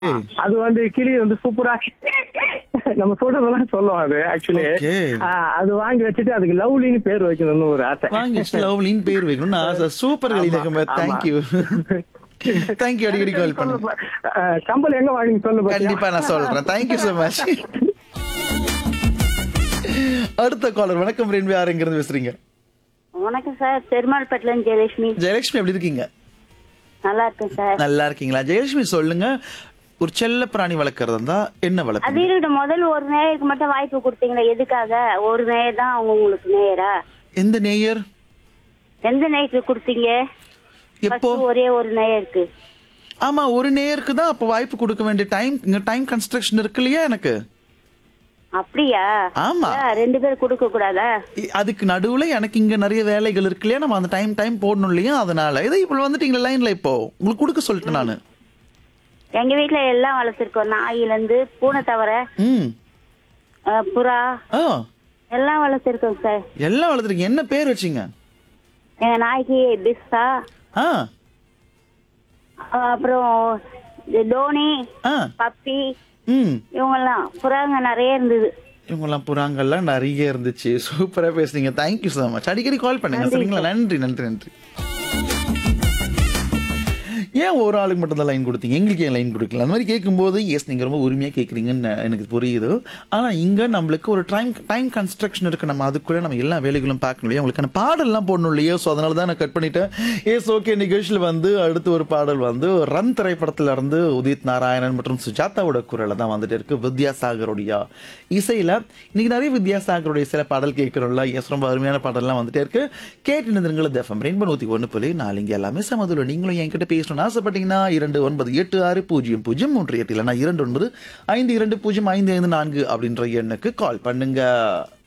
அது வந்து கிளி வந்து சூப்பரா நம்ம சொல்றதெல்லாம் சொல்லும் அது ஆக்சுவலி Okay. அது வாங்கி வச்சுட்டு அதுக்கு லவ்லின்னு பேர் வைக்கணும்னு ஒரு ஆசை வாங்கி லவ்லின்னு பேர் வைக்கணும்னு ஆசை சூப்பர் கலிதகமே ஆமா. தேங்க்யூ தேங்க்யூ அடிக்கடி கால் பண்ணு அஹ், கம்பல் எங்க வாங்கி சொல்லு பாத்தியா? கண்டிப்பா நான் சொல்றேன் தேங்க்யூ so மச் அடுத்த காலர் வணக்கம் ரெண்டு யாருங்கிறது பேசுறீங்க வணக்கம் சார் பெருமாள்பேட்டில இருந்து ஜெயலட்சுமி ஜெயலட்சுமி எப்படி இருக்கீங்க நல்லா இருக்கேன் சார் நல்லா இருக்கீங்களா ஜெயலட்சுமி சொல்லுங்க ஒரு செல்ல பிராணி வளர்க்கறதா இருந்தா என்ன அது வளர்ப்பீங்க இருக்கட்டும் முதல் ஒரு நேயருக்கு மட்டும் வாய்ப்பு கொடுத்தீங்களா எதுக்காக ஒரு நேயர் தான் அவங்க உங்களுக்கு நேயரா எந்த நேயர் எந்த நேயருக்கு கொடுத்தீங்க எப்போ First ஒரே ஒரு நேயருக்கு ஆமா ஒரு நேயருக்கு தான் அப்ப வாய்ப்பு கொடுக்க வேண்டிய டைம் இங்க டைம் கன்ஸ்ட்ரக்ஷன் இருக்கு இல்லையா எனக்கு அப்படியா ஆமா. ஏன், ரெண்டு பேர் கொடுக்க கூடாதா இ- அதுக்கு நடுவுல எனக்கு இங்க நிறைய வேலைகள் இருக்கு இல்லையா நம்ம அந்த டைம் டைம் போடணும் இல்லையா அதனால இதை இப்ப வந்துட்டீங்களா லைன்ல இப்போ உங்களுக்கு கொடுக்க சொல்லிட்டேன் நானு எங்க வீட்ல எல்லாம் வளர்த்துருக்கோம் நாயில இருந்து பூனை தவிர ம் அஹ், புறா ஆ எல்லாம் வளர்த்துருக்கோம் சார் எல்லாம் வளர்த்துருக்கீங்க என்ன பேர் வச்சீங்க எங்க நாய்க்கு பிஸ்தா ஆ அஹ், அப்புறம் இது டோனி ஆ பப்பி ம் இவங்கெல்லாம் புறாங்க நிறைய இருந்தது இவங்கெல்லாம் புறாங்கெல்லாம் நிறைய இருந்துச்சு சூப்பரா பேசுனீங்க தேங்க்யூ so மச் அடிக்கடி கால் பண்ணுங்க சரிங்களா நன்றி நன்றி நன்றி ஏன் ஒரு ஆளுக்கு மட்டும் தான் லைன் கொடுத்தீங்க எங்களுக்கு ஏன் லைன் கொடுக்கல அந்த மாதிரி கேட்கும்போது எஸ் நீங்க ரொம்ப உரிமையா கேட்குறீங்கன்னு எனக்கு புரியுது ஆனா இங்க நம்மளுக்கு ஒரு டைம் டைம் கன்ஸ்ட்ரக்ஷன் இருக்கு நம்ம அதுக்குள்ள நம்ம எல்லா வேலைகளும் பார்க்கணும் இல்லையா உங்களுக்கான பாடல்லாம் போடணும் இல்லையா ஸோ அதனால தான் நான் கட் பண்ணிட்டேன் எஸ் ஓகே நிகழ்ச்சியில் வந்து அடுத்து ஒரு பாடல் வந்து ரன் திரைப்படத்துல இருந்து உதித் நாராயணன் மற்றும் சுஜாதாவோட குரல்ல தான் வந்துட்டு இருக்கு வித்யாசாகருடைய இசையில இன்னைக்கு நிறைய வித்யாசாகருடைய சில பாடல் கேட்கிறோம்ல எஸ் ரொம்ப அருமையான பாடல்லாம் வந்துட்டே இருக்கு கேட்டு நிறுங்கள் தஃபம் ரெயின்போ நூத்தி ஒன்று புள்ளி நாலு இங்கே எல்லாமே சமதுல நீங்களும் என்கிட்ட பேசணும்னு ஆசைப்பட்டீங்கன்னா இரண்டு ஒன்பது எட்டு ஆறு பூஜ்ஜியம் பூஜ்ஜியம் மூன்று எட்டு இல்லைன்னா இரண்டு ஒன்பது ஐந்து இரண்டு பூஜ்ஜியம் ஐந்து ஐந்து நான்கு அப்படின்ற எண்ணுக்கு கால் பண்ணுங்க